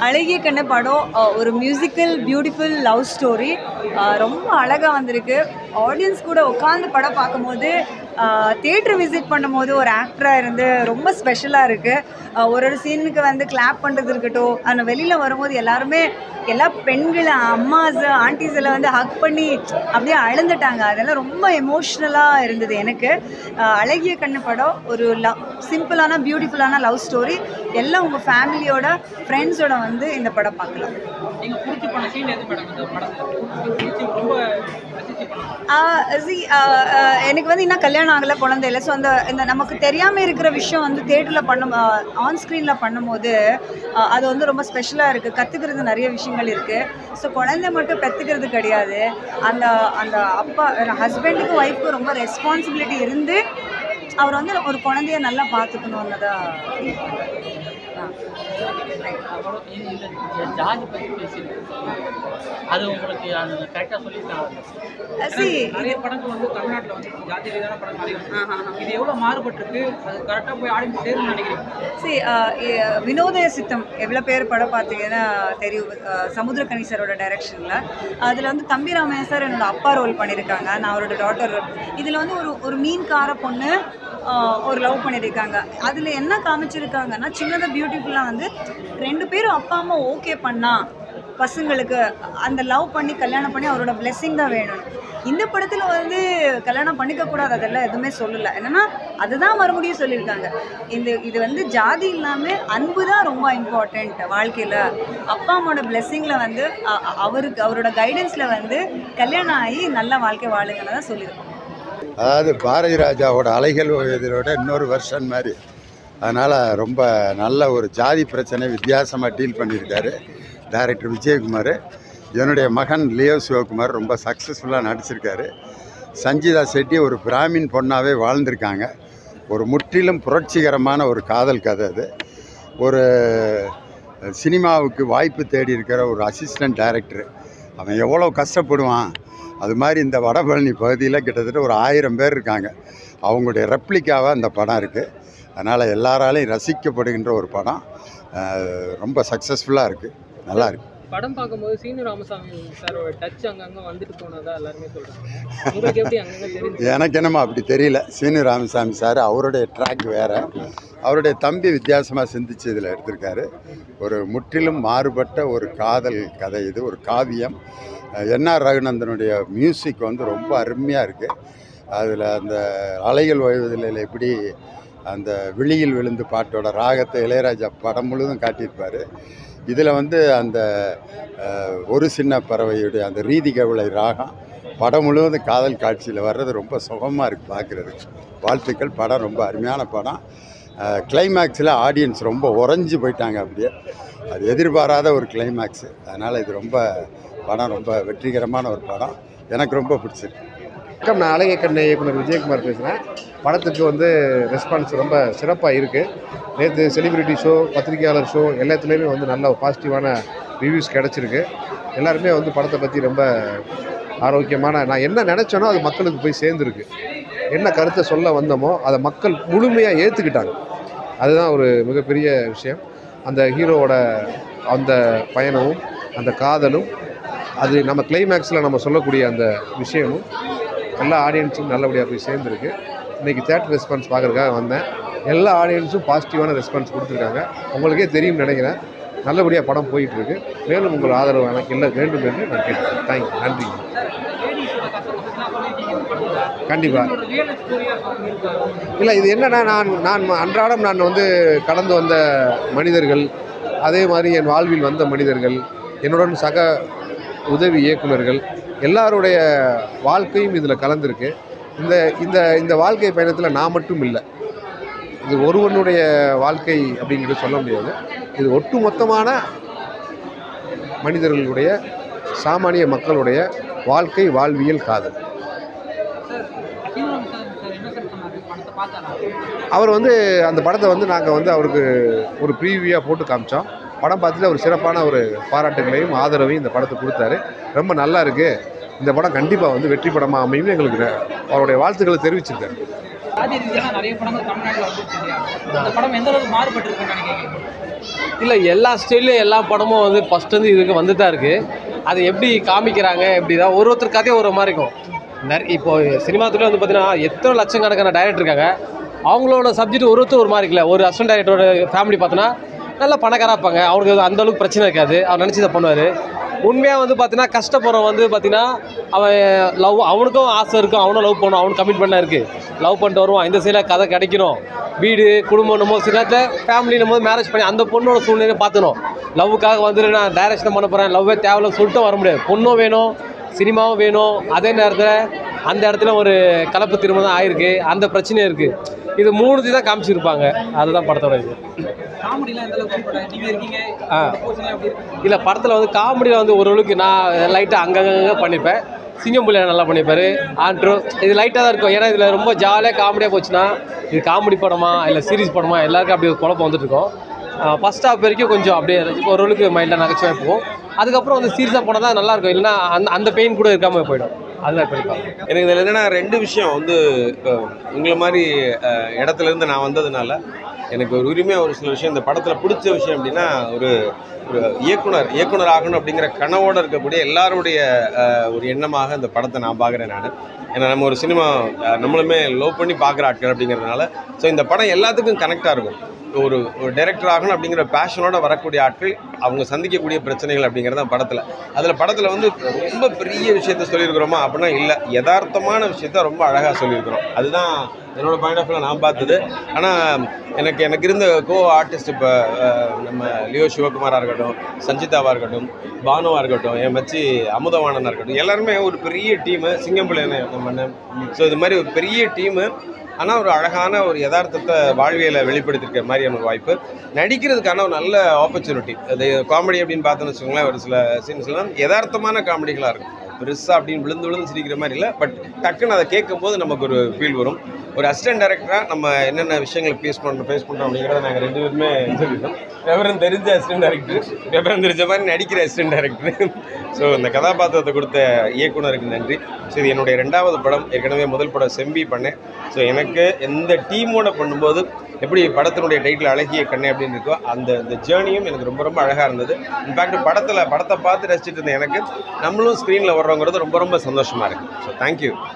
அழகிய கண்ண படம் அஹ், ஒரு மியூசிக்கல் பியூட்டிஃபுல் லவ் ஸ்டோரி ரொம்ப அழகாக வந்திருக்கு ஆடியன்ஸ் கூட உட்காந்து படம் பார்க்கும்போது தேட்டர் விசிட் பண்ணும்போது ஒரு ஆக்டராக இருந்து ரொம்ப ஸ்பெஷலாக இருக்குது ஒரு ஒரு சீனுக்கு வந்து கிளாப் பண்ணுறது இருக்கட்டும் அந்த வெளியில் வரும்போது எல்லாருமே எல்லா பெண்களை அம்மாஸ் ஆன்டிஸ் எல்லாம் வந்து ஹக் பண்ணி அப்படியே அழுந்துட்டாங்க அதெல்லாம் ரொம்ப எமோஷ்னலாக இருந்தது எனக்கு அஹ், அழகிய கண்ணு படம் ஒரு லவ் சிம்பிளான பியூட்டிஃபுல்லான லவ் ஸ்டோரி எல்லாம் உங்கள் ஃபேமிலியோட ஃப்ரெண்ட்ஸோட வந்து இந்த படம் பார்க்கலாம் நீங்க பூர்த்தி பண்ண சீன் எது மேடம் இந்த படத்துல பூர்த்தி ரொம்ப ரசிச்சு பண்ண ஆஹ் see, ஆஹ் ஆஹ் எனக்கு வந்து இன்னும் கல்யாணம் ஆகலை குழந்தை இல்லை ஸோ அந்த இந்த நமக்கு தெரியாமல் இருக்கிற விஷயம் வந்து தேட்டரில் பண்ணும் ஆன் ஸ்க்ரீனில் பண்ணும்போது ஆஹ் அது வந்து ரொம்ப ஸ்பெஷலாக இருக்குது கற்றுக்கிறது நிறைய விஷயங்கள் இருக்குது ஸோ குழந்தை மட்டும் பெற்றுக்கிறது கிடையாது அந்த அந்த அப்பா ஹஸ்பண்டுக்கும் ஒய்ஃப்க்கும் ரொம்ப ரெஸ்பான்சிபிலிட்டி இருந்து அவர் வந்து ஒரு குழந்தைய நல்லா பார்த்துக்கணுன்னு தான் அப்புறம் இந்த இந்த ஜாதி பத்தி பேசியிருக்கோம் அது உங்களுக்கு அது கரெக்டாக சொல்லியிருக்காங்க சி நிறைய படங்கள் வந்து தமிழ்நாட்டில் வந்து ஜாதி ரீதியான படம் நிறைய வந்து இது எவ்வளோ மாறுபட்டிருக்கு அது கரெக்டாக போய் ஆடியன்ஸ் சேரும்னு நினைக்கிறீங்க சி வினோதய சித்தம் எவ்வளோ பேர் படம் பார்த்தீங்கன்னா தெரியும் அஹ், சமுத்திரக்கனி சாரோட டைரக்ஷனில் அதில் வந்து தம்பி ராமையா சார் என்னோட அப்பா ரோல் பண்ணியிருக்காங்க நான் அவரோட டாட்டர் இதில் வந்து ஒரு ஒரு மீன்கார பொண்ணு அஹ், ஒரு லவ் பண்ணியிருக்காங்க அதில் என்ன காமிச்சிருக்காங்கன்னா சின்னதாக பியூட்டிஃபுல்லாக வந்து ரெண்டு பேரும் அப்பா அம்மா ஓகே பண்ணா பசங்களுக்கு அந்த லவ் பண்ணி கல்யாணம் பண்ணி அவரோட blessing தான் வேணும் இந்த படத்தில் வந்து கல்யாணம் பண்ணிக்க கூடாது அதெல்லாம் எதுவுமே சொல்லலை என்னன்னா அதுதான் மறுபடியும் சொல்லியிருக்காங்க இந்த இது வந்து ஜாதி இல்லாமல் அன்பு தான் ரொம்ப இம்பார்ட்டண்ட் வாழ்க்கையில் அப்பா அம்மாவோட பிளெஸ்ஸிங்கில் வந்து அ- அ- அவருக்கு அவரோட கைடன்ஸில் வந்து கல்யாணம் ஆகி நல்ல வாழ்க்கை வாழுங்கன்னு தான் சொல்லியிருக்கோம் அதாவது பாரதி ராஜாவோட அலைகள் இதோட இன்னொரு வருஷன் மாதிரி அதனால் ரொம்ப நல்ல ஒரு ஜாதி பிரச்சனை வித்தியாசமாக டீல் பண்ணியிருக்காரு டைரக்டர் விஜயகுமார் என்னுடைய மகன் லியோ சிவகுமார் ரொம்ப சக்ஸஸ்ஃபுல்லாக நடிச்சிருக்காரு சஞ்சிதா செட்டி ஒரு பிராமின் பொண்ணாகவே வாழ்ந்திருக்காங்க ஒரு முற்றிலும் புரட்சிகரமான ஒரு காதல் கதை அது ஒரு சினிமாவுக்கு வாய்ப்பு தேடி இருக்கிற ஒரு அசிஸ்டன்ட் டைரக்டர் அவன் எவ்வளோ கஷ்டப்படுவான் அது மாதிரி இந்த வடபழனி பகுதியில் கிட்டத்தட்ட ஒரு ஆயிரம் பேர் இருக்காங்க அவங்களுடைய ரெப்ளிக்காவாக அந்த படம் இருக்குது அதனால் எல்லாராலையும் ரசிக்கப்படுகின்ற ஒரு படம் அஹ் ரொம்ப சக்ஸஸ்ஃபுல்லாக இருக்குது நல்லா இருக்கு படம் பார்க்கும்போது சீனு ராமசாமி சாரோட டச் அங்கங்க வந்துட்டு போனதா எல்லாருமே சொல்றாங்க உங்களுக்கு எப்படி அங்கங்க தெரிஞ்சு எனக்கு என்னமோ அப்படி தெரியல சீனு ராமசாமி சார் அவருடைய ட்ராக் வேறு அவருடைய தம்பி வித்தியாசமாக சிந்திச்சு இதில் எடுத்திருக்காரு ஒரு முற்றிலும் மாறுபட்ட ஒரு காதல் கதை இது ஒரு காவியம் என்ஆர் ரகுநந்தனுடைய மியூசிக் வந்து ரொம்ப அருமையாக இருக்குது அதில் அந்த அலைகள் ஓய்வதில் எப்படி அந்த விழியில் விழுந்து பாட்டோட ராகத்தை இளையராஜா படம் முழுதும் காட்டியிருப்பார் இதில் வந்து அந்த அஹ், ஒரு சின்ன பறவையுடைய அந்த ரீதி கவலை ராகம் படம் முழுவதும் காதல் காட்சியில் வர்றது ரொம்ப சுகமாக இருக்குது பார்க்குறதுக்கு வாழ்த்துக்கள் படம் ரொம்ப அருமையான படம் கிளைமேக்ஸில் ஆடியன்ஸ் ரொம்ப உறைஞ்சி போயிட்டாங்க அப்படியே அது எதிர்பாராத ஒரு கிளைமேக்ஸு அதனால் இது ரொம்ப படம் ரொம்ப வெற்றிகரமான ஒரு படம் எனக்கு ரொம்ப பிடிச்சிருக்கு வணக்கம் நான் அழகிய கண்ணை இயக்குனர் விஜயகுமார் பேசுகிறேன் படத்துக்கு வந்து ரெஸ்பான்ஸ் ரொம்ப சிறப்பாக இருக்குது நேற்று செலிபிரிட்டி ஷோ பத்திரிகையாளர் ஷோ எல்லாத்துலேயுமே வந்து நல்ல பாசிட்டிவான ரிவ்யூஸ் கிடச்சிருக்கு எல்லாருமே வந்து படத்தை பற்றி ரொம்ப ஆரோக்கியமான நான் என்ன நினச்சேனோ அது மக்களுக்கு போய் சேர்ந்துருக்கு என்ன கருத்தை சொல்ல வந்தோமோ அதை மக்கள் முழுமையாக ஏற்றுக்கிட்டாங்க அதுதான் ஒரு மிகப்பெரிய விஷயம் அந்த ஹீரோவோட அந்த பயணமும் அந்த காதலும் அது நம்ம கிளைமேக்ஸில் நம்ம சொல்லக்கூடிய அந்த விஷயமும் எல்லா ஆடியன்ஸும் நல்லபடியாக போய் சேர்ந்துருக்கு இன்றைக்கி தேட்டர் ரெஸ்பான்ஸ் பார்க்குறதுக்காக வந்தேன் எல்லா ஆடியன்ஸும் பாசிட்டிவான ரெஸ்பான்ஸ் கொடுத்துருக்காங்க உங்களுக்கே தெரியும் நினைக்கிறேன் நல்லபடியாக படம் போயிட்டுருக்கு மேலும் உங்கள் ஆதரவு எனக்கு இல்லை வேண்டும் என்று நான் கேட்டுக்கிறேன் தேங்க்யூ நன்றி லேடிஸோட கஷ்டப்பட்டுலாம் சொல்லியிருக்கீங்க இந்த படத்தில் கண்டிப்பாக ரியல் ஸ்டோரியாக சொல்லியிருக்காங்க இல்லை இது என்னன்னா நான் நான் அன்றாடம் நான் வந்து கடந்து வந்த மனிதர்கள் அதே மாதிரி என் வாழ்வில் வந்த மனிதர்கள் என்னுடன் சக உதவி இயக்குனர்கள் எல்லாருடைய வாழ்க்கையும் இதில் கலந்துருக்கு இந்த இந்த இந்த வாழ்க்கை பயணத்தில் நான் மட்டும் இல்லை இது ஒருவனுடைய வாழ்க்கை அப்படிங்கிறது சொல்ல முடியாது இது ஒட்டுமொத்தமான மனிதர்களுடைய சாமானிய மக்களுடைய வாழ்க்கை வாழ்வியல் காதல் சீனிவாசன் சார் சார் என்ன சார் சொன்னார் படத்தை பார்த்தாரா அவர் வந்து அந்த படத்தை வந்து நாங்கள் வந்து அவருக்கு ஒரு ப்ரீவியூவாக போட்டு காமிச்சோம் படம் பார்த்துட்டு அவர் சிறப்பான ஒரு பாராட்டுகளையும் ஆதரவையும் இந்த படத்தை கொடுத்தாரு ரொம்ப நல்லா இருக்குது இந்த படம் கண்டிப்பாக வந்து வெற்றி படமாக அமையும் எங்களுக்கு அவருடைய வாழ்த்துக்களை தெரிவிச்சிருக்காரு ஜாதி ரீதியான நிறைய படங்கள் தமிழ்நாட்டில் வந்துருச்சு இல்லையா அந்த படம் எந்த அளவுக்கு மாறுபட்டிருக்குன்னு நினைக்கிறீங்க இல்லை எல்லா ஸ்டைல்லையும் எல்லா படமும் வந்து ஃபஸ்ட்டு இதுக்கு வந்து தான் இருக்குது அது எப்படி காமிக்கிறாங்க எப்படி தான் ஒரு ஒருத்தர் கதையும் ஒரு மாதிரி இருக்கும் நிறைய இப்போ சினிமா துறையில் வந்து பார்த்தீங்கன்னா எத்தனை லட்சக்கணக்கான டைரக்டர் இருக்காங்க அவங்களோட சப்ஜெக்ட் ஒரு ஒருத்தர் ஒரு மாதிரி இருக்குல்ல ஒரு அசிஸ்டன்ட் டைரக்டரோட ஃபேமிலி பார்த்தோன்னா நல்லா பணக்காரா இருப்பாங்க அவருக்கு அந்த அளவுக்கு பிரச்சனை இருக்காது அவர் நினச்சி இதை பண்ணுவார் உண்மையாக வந்து பார்த்தீங்கன்னா கஷ்டப்படுறவன் வந்து பார்த்தீங்கன்னா அவன் லவ் அவனுக்கும் ஆசை இருக்கும் அவனும் லவ் பண்ணணும் அவனுக்கு கமிட்மெண்ட்லாம் இருக்குது லவ் பண்ணிட்டு வருவான் இந்த சைடில் கதை கிடைக்கணும் வீடு குடும்பம் சில நேரத்தில் ஃபேமிலி நம்ம மேரேஜ் பண்ணி அந்த பொண்ணோட சூழ்நிலையை பார்த்துணும் லவ்வுக்காக வந்துட்டு நான் டைரக்ஷன் பண்ண போகிறேன் லவ்வே தேவையில்ல சொல்லிட்டு வர முடியாது பொண்ணும் வேணும் சினிமாவும் வேணும் அதே நேரத்தில் அந்த இடத்துல ஒரு கலப்பு திருமணம் ஆயிருக்கு அந்த பிரச்சனையும் இருக்குது இது மூணுத்தையும் தான் காமிச்சிருப்பாங்க அதுதான் படத்தோட இது காமெடிலாம் எந்த அளவுக்கு படம் நீங்க இருக்கீங்க ஆ. போர்ஷன்லாம் எப்படி இருக்கு இல்லை படத்தில் வந்து காமெடியில் வந்து ஓரளவுக்கு நான் லைட்டாக அங்கங்கே பண்ணிப்பேன் சிங்கம்புலியை நல்லா பண்ணிப்பார் ஆண்ட்ரோ இது லைட்டாக தான் இருக்கும் ஏன்னா இதில் ரொம்ப ஜாலியாக காமெடியாக போச்சுன்னா இது காமெடி படமா இல்லை சீரிஸ் படமா எல்லாருக்கும் அப்படி ஒரு குழப்பம் வந்துட்டு இருக்கும் ஃபஸ்ட் ஹாஃப் வரைக்கும் கொஞ்சம் அப்படியே ஓரளவுக்கு மைல்டாக நகைச்சுவாக போகும் அதுக்கப்புறம் வந்து சீரியஸாக போனால் தான் நல்லாயிருக்கும் இல்லைன்னா அந்த அந்த பெயின் கூட இருக்காமல் போயிடும் அதுதான் பண்ணிப்பாங்க எனக்கு இதில் என்னென்னா ரெண்டு விஷயம் வந்து இப்போ உங்களை மாதிரி அஹ், இடத்துல இருந்து நான் வந்ததுனால எனக்கு ஒரு உரிமையாக ஒரு சில விஷயம் இந்த படத்தில் பிடிச்ச விஷயம் அப்படின்னா ஒரு ஒரு இயக்குனர் இயக்குனர் ஆகணும் அப்படிங்கிற கனவோடு இருக்கக்கூடிய எல்லாருடைய அஹ், ஒரு எண்ணமாக இந்த படத்தை நான் பார்க்குறேன் நான் ஏன்னா நம்ம ஒரு சினிமா அஹ், நம்மளுமே லவ் பண்ணி பார்க்குற ஆட்கள் அப்படிங்கிறதுனால ஸோ இந்த படம் எல்லாத்துக்கும் கனெக்டாக இருக்கும் ஒரு ஒரு டைரக்டர் ஆகணும் அப்படிங்கிற பேஷனோட வரக்கூடிய ஆட்கள் அவங்க சந்திக்கக்கூடிய பிரச்சனைகள் அப்படிங்கிறது தான் படத்தில் அதில் படத்தில் வந்து ரொம்ப பெரிய விஷயத்த சொல்லியிருக்கிறோமா அப்படின்னா இல்லை யதார்த்தமான விஷயத்த ரொம்ப அழகாக சொல்லியிருக்கிறோம் அதுதான் என்னோட பாயிண்ட் ஆஃப் வியூவில் நான் பார்த்தது ஆனால் எனக்கு எனக்கு இருந்த கோ ஆர்டிஸ்ட் இப்போ நம்ம லியோ சிவகுமாராக இருக்கட்டும் சஞ்சிதாவாக இருக்கட்டும் பானுவாக இருக்கட்டும் என் மச்சி அமுதவாணனாக இருக்கட்டும் எல்லாருமே ஒரு பெரிய டீமு சிங்கம்புல நம்ம ஸோ இது மாதிரி ஒரு பெரிய டீமு ஆனால் ஒரு அழகான ஒரு யதார்த்தத்தை வாழ்வியலை வெளிப்படுத்திருக்கிற மாதிரியான ஒரு வாய்ப்பு நடிக்கிறதுக்கான ஒரு நல்ல ஆப்பர்ச்சுனிட்டி அது காமெடி அப்படின்னு பார்த்தோன்னு வச்சுக்கோங்களேன் ஒரு சில சீன்ஸ்லாம் யதார்த்தமான காமெடிகளாக இருக்கும் பெருசாக அப்படின்னு விழுந்து விழுந்து சிரிக்கிற மாதிரி இல்லை பட் டக்குன்னு அதை கேட்கும்போது நமக்கு ஒரு ஃபீல் வரும் ஒரு அசிஸ்டன்ட் டைரக்டராக நம்ம என்னென்ன விஷயங்களை ஃபேஸ் பண்ணுறோம் ஃபேஸ் பண்ணுறோம் அப்படிங்கிறத நாங்கள் ரெண்டு பேருமே சொல்லிட்டோம் விவரம் தெரிஞ்ச அசிஸ்டன்ட் டைரக்டர் விவரம் தெரிஞ்ச மாதிரி நடிக்கிற அசிஸ்டன்ட் டைரக்டர் ஸோ இந்த கதாபாத்திரத்தை கொடுத்த இயக்குனருக்கு நன்றி ஸோ இது என்னுடைய ரெண்டாவது படம் ஏற்கனவே முதல் படம் செம்பி பண்ணேன் ஸோ எனக்கு எந்த டீமோட பண்ணும்போது எப்படி படத்தினுடைய டைட்டில் அழகிய கண்ணை அப்படின்னு இருக்கோ அந்த இந்த ஜேர்னியும் எனக்கு ரொம்ப ரொம்ப அழகாக இருந்தது இன்ஃபேக்ட் படத்தில் படத்தை பார்த்து ரசிச்சுட்டு இருந்த எனக்கு நம்மளும் ஸ்க்ரீனில் வர்றோங்கிறது ரொம்ப ரொம்ப சந்தோஷமாக இருக்குது ஸோ தேங்க்யூ